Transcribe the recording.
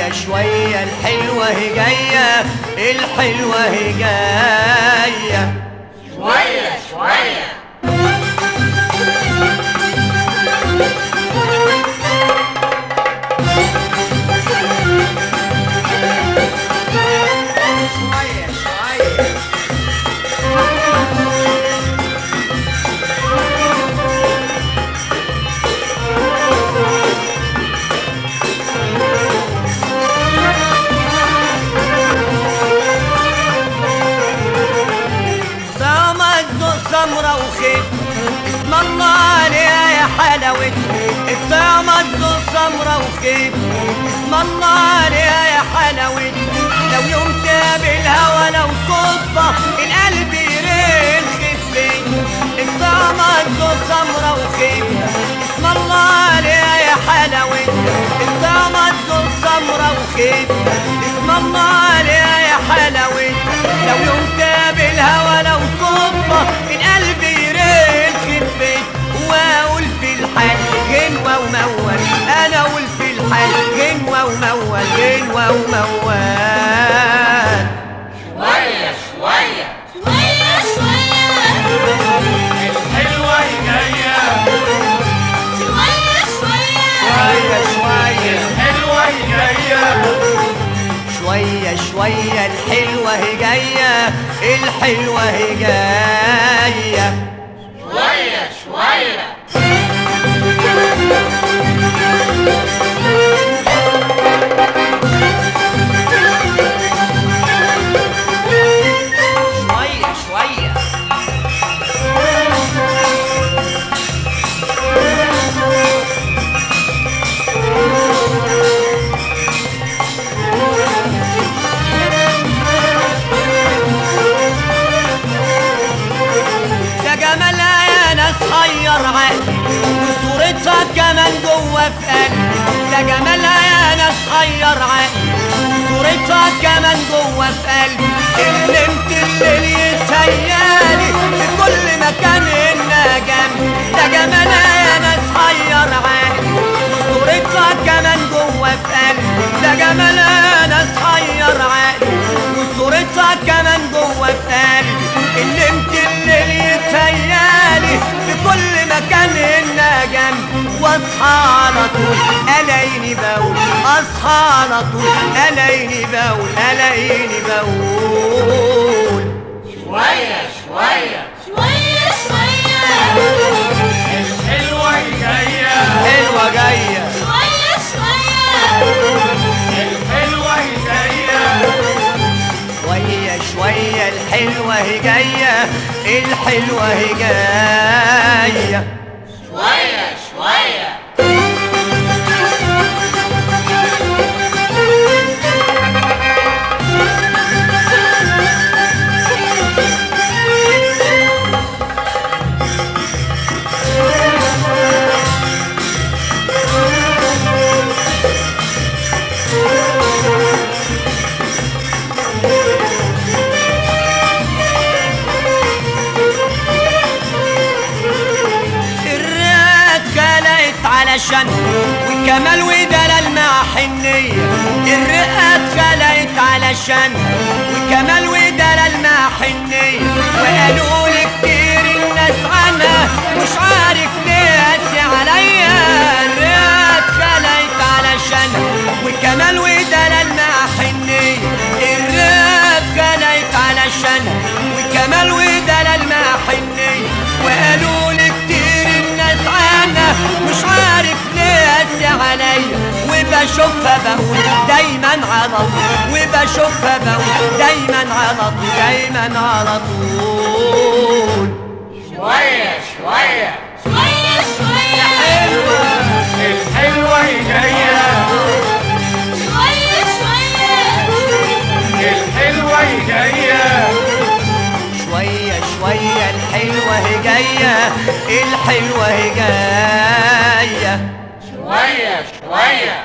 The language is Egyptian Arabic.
شوية شوية الحلوة هي جاية الحلوة هي جاية شوية شوية شوية شوية سامة سمرة وخيط اسم الله عليها يا حلاوة السامة سمرة وخيط اسم الله عليها يا حلاوة لو يوم تقابلها ولو صدفة القلب يرين خفين السامة سمرة وخيط اسم الله عليها يا حلاوة السامة سمرة وخيط اسم الله عليها يا حلاوة لو يوم تقابلها ولو صدفة القلب يرين خفيت واقول في الحال غنوة ومول انا اقول في الحال غنوة ومول غنوة ومول شوية شوية شوية شوية الحلوة جاية شوية شوية شوية شوية الحلوة جاية شوية شوية الحلوة هي جاية الحلوة هي جاية شوية شوية شوية شوية ده جمالها يا ناس حير عقلي وصورتها كمان جوه في قلبي ده جمالها يا ناس حير عقلي وصورتها كمان جوه في قلبي كلمت الليل يتهيالي في كل مكان انها جنبي ده جمالها يا ناس حير عقلي وصورتها كمان جوه في قلبي ده جمالها يا ناس حير عقلي وصورتها كمان جوه في قلبي كلمت الليل يتهيالي في كل مكان انها جنبي واصحى على طول الاقيني بقول اصحى على طول الاقيني بقول الاقيني بقول شوية شوية شوية شوية الحلوة جاية حلوه جايه شوية شوية الحلوة جاية شوية شوية الحلوة هي جاية الحلوة هي جاية شوية شوية الرات خلقت علشان وكمال ودلال مع حنية الرقات خلقت علشان وكمال ودلال مع حنية وقالوا لي كتير الناس عنها مش عارف ليه قاسي عليا الرقات خلقت علشان وكمال ودلال مع حنية الرقات خلقت علشان وكمال ودلال مع حنية وقالوا لي كتير الناس عنها مش عارف ليه قاسي عليا وبشوفها بقول دايما على طول وبشوفها بقول دايما على طول دايما على طول شوية شوية شوية شوية الحلوة جاية شوية شوية الحلوة جاية شوية شوية الحلوة هي جاية الحلوة هي جاية شوية شوية